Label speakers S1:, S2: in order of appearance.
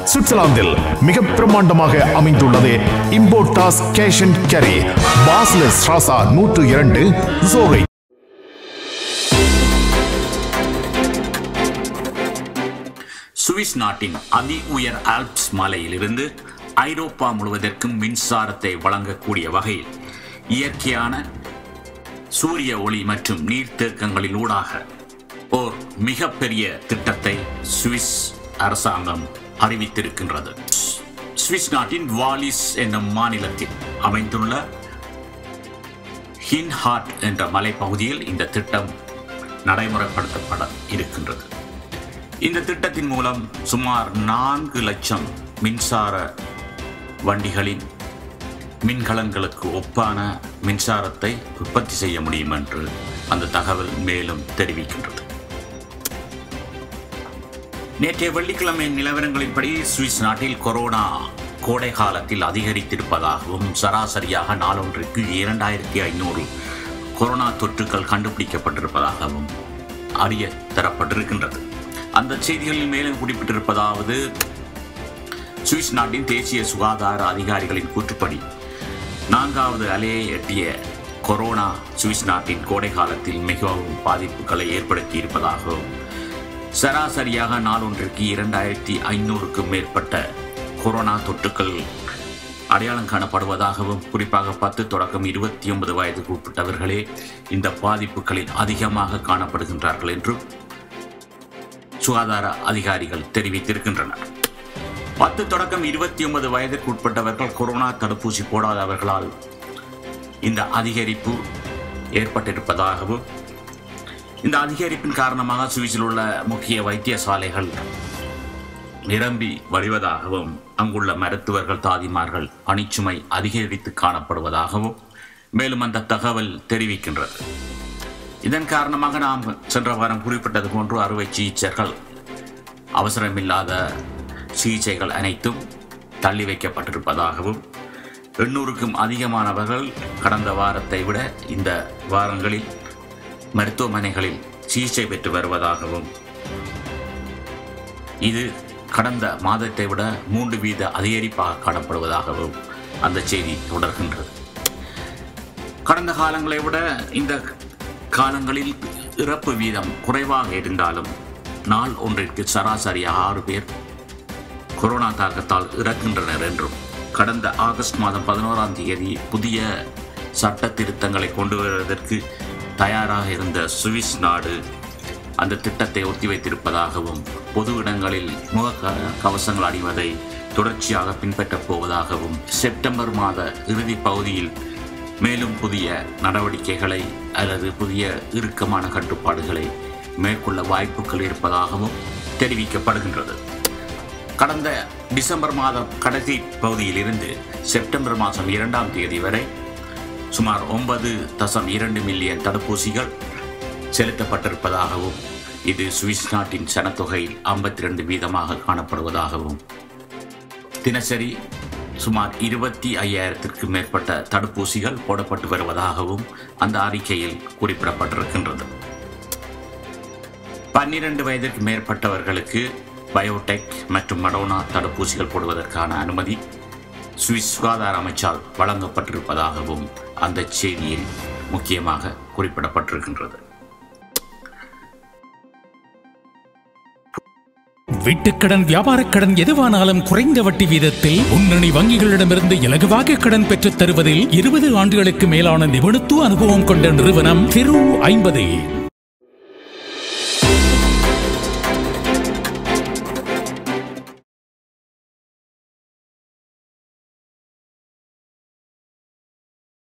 S1: சுவிட்சர்லாந்தில் மிக பிரம்மாண்டமாக அமைந்துள்ளது இம்போர்டாஸ் கேஷ் அண்ட் கேரி பாஸ்லஸ் ராசா நூற்று இரண்டு ஜோரை
S2: சுவிஸ் நாட்டின் அதி உயர் ஆல்ப்ஸ் மலையிலிருந்து ஐரோப்பா முழுவதற்கும் மின்சாரத்தை வழங்கக்கூடிய வகையில் இயற்கையான சூரிய ஒளி மற்றும் நீர்த்தேக்கங்களின் ஊடாக ஓர் மிகப்பெரிய திட்டத்தை சுவிஸ் அரசாங்கம் அறிவித்திருக்கின்றது சுவிஸ் நாட்டின் வாலிஸ் என்னும் மாநிலத்தில் அமைந்துள்ள ஹின்ஹார்ட் என்ற மலைப்பகுதியில் இந்த திட்டம் நடைமுறைப்படுத்தப்பட இருக்கின்றது இந்த திட்டத்தின் மூலம் சுமார் நான்கு லட்சம் மின்சார வண்டிகளின் மின்கலங்களுக்கு ஒப்பான மின்சாரத்தை உற்பத்தி செய்ய முடியும் என்று அந்த தகவல் மேலும் தெரிவிக்கின்றது நேற்றைய வெள்ளிக்கிழமை நிலவரங்களின்படி சுவிஸ் நாட்டில் கொரோனா கோடை காலத்தில் அதிகரித்திருப்பதாகவும் சராசரியாக நாளொன்றுக்கு இரண்டாயிரத்தி ஐநூறு கொரோனா தொற்றுக்கள் கண்டுபிடிக்கப்பட்டிருப்பதாகவும் அறிய தரப்பட்டிருக்கின்றது அந்த செய்திகளில் மேலும் குறிப்பிட்டிருப்பதாவது சுவிஸ் நாட்டின் தேசிய சுகாதார அதிகாரிகளின் கூற்றுப்படி நான்காவது அலையை எட்டிய கொரோனா சுவிஸ் நாட்டின் கோடை காலத்தில் மிகவும் பாதிப்புகளை ஏற்படுத்தி இருப்பதாகவும் சராசரியாக நாளொன்றிற்கு இரண்டாயிரத்தி ஐநூறுக்கும் மேற்பட்ட கொரோனா தொற்றுக்கள் அடையாளம் காணப்படுவதாகவும் குறிப்பாக பத்து தொடக்கம் இருபத்தி ஒன்பது வயதுக்கு உட்பட்டவர்களே இந்த பாதிப்புகளில் அதிகமாக காணப்படுகின்றார்கள் என்றும் சுகாதார அதிகாரிகள் தெரிவித்திருக்கின்றனர் பத்து தொடக்கம் இருபத்தி ஒன்பது வயதுக்கு உட்பட்டவர்கள் கொரோனா தடுப்பூசி போடாதவர்களால் இந்த அதிகரிப்பு ஏற்பட்டிருப்பதாகவும் இந்த அதிகரிப்பின் காரணமாக சுவிஸில் உள்ள முக்கிய வைத்தியசாலைகள் நிரம்பி வழிவதாகவும் அங்குள்ள மருத்துவர்கள் தாதிமார்கள் பணிச்சுமை அதிகரித்து காணப்படுவதாகவும் மேலும் அந்த தகவல் தெரிவிக்கின்றது இதன் காரணமாக நாம் சென்ற வாரம் குறிப்பிட்டது போன்று அறுவை சிகிச்சைகள் அவசரமில்லாத சிகிச்சைகள் அனைத்தும் தள்ளி வைக்கப்பட்டிருப்பதாகவும் எண்ணூறுக்கும் அதிகமானவர்கள் கடந்த வாரத்தை விட இந்த வாரங்களில் மருத்துவமனைகளில் சிகிச்சை பெற்று வருவதாகவும் இது கடந்த மாதத்தை விட மூன்று வீத அதிகரிப்பாக காணப்படுவதாகவும் அந்த செய்தி தொடர்கின்றது கடந்த காலங்களை விட இந்த காலங்களில் இறப்பு வீதம் குறைவாக இருந்தாலும் நாள் ஒன்றிற்கு சராசரியாக ஆறு பேர் கொரோனா தாக்கத்தால் இறக்கின்றனர் என்றும் கடந்த ஆகஸ்ட் மாதம் பதினோராம் தேதி புதிய சட்ட திருத்தங்களை கொண்டு வருவதற்கு தயாராக இருந்த சுவிஸ் நாடு அந்த திட்டத்தை ஒத்திவைத்திருப்பதாகவும் பொது இடங்களில் முக க- கவசங்கள் அணிவதை தொடர்ச்சியாக பின்பற்றப் போவதாகவும் செப்டம்பர் மாத இறுதி பகுதியில் மேலும் புதிய நடவடிக்கைகளை அல்லது புதிய இறுக்கமான கட்டுப்பாடுகளை மேற்கொள்ள வாய்ப்புகள் இருப்பதாகவும் தெரிவிக்கப்படுகின்றது கடந்த டிசம்பர் மாதம் கடைசி பகுதியிலிருந்து செப்டம்பர் மாதம் இரண்டாம் தேதி வரை சுமார் ஒன்பது தசம் இரண்டு மில்லியன் தடுப்பூசிகள் செலுத்தப்பட்டிருப்பதாகவும் இது சுவிஸ் நாட்டின் சனத்தொகையில் ஐம்பத்தி ரெண்டு வீதமாக காணப்படுவதாகவும் தினசரி சுமார் இருபத்தி ஐயாயிரத்திற்கு மேற்பட்ட தடுப்பூசிகள் போடப்பட்டு வருவதாகவும் அந்த அறிக்கையில் குறிப்பிடப்பட்டிருக்கின்றது பன்னிரண்டு வயதிற்கு மேற்பட்டவர்களுக்கு பயோடெக் மற்றும் மடோனா தடுப்பூசிகள் போடுவதற்கான அனுமதி சுவிஸ் சுகாதார அமைச்சால் வழங்கப்பட்டிருப்பதாகவும் அந்த செய்தியில் முக்கியமாக குறிப்பிடப்பட்டிருக்கின்றது
S3: வீட்டுக்கடன் வியாபாரக் கடன் எதுவானாலும் குறைந்த வட்டி வீதத்தில் முன்னணி வங்கிகளிடமிருந்து இலகுவாக கடன் பெற்றுத் தருவதில் இருபது ஆண்டுகளுக்கு மேலான நிபுணத்துவ அனுபவம் கொண்ட நிறுவனம் திரு ஐம்பது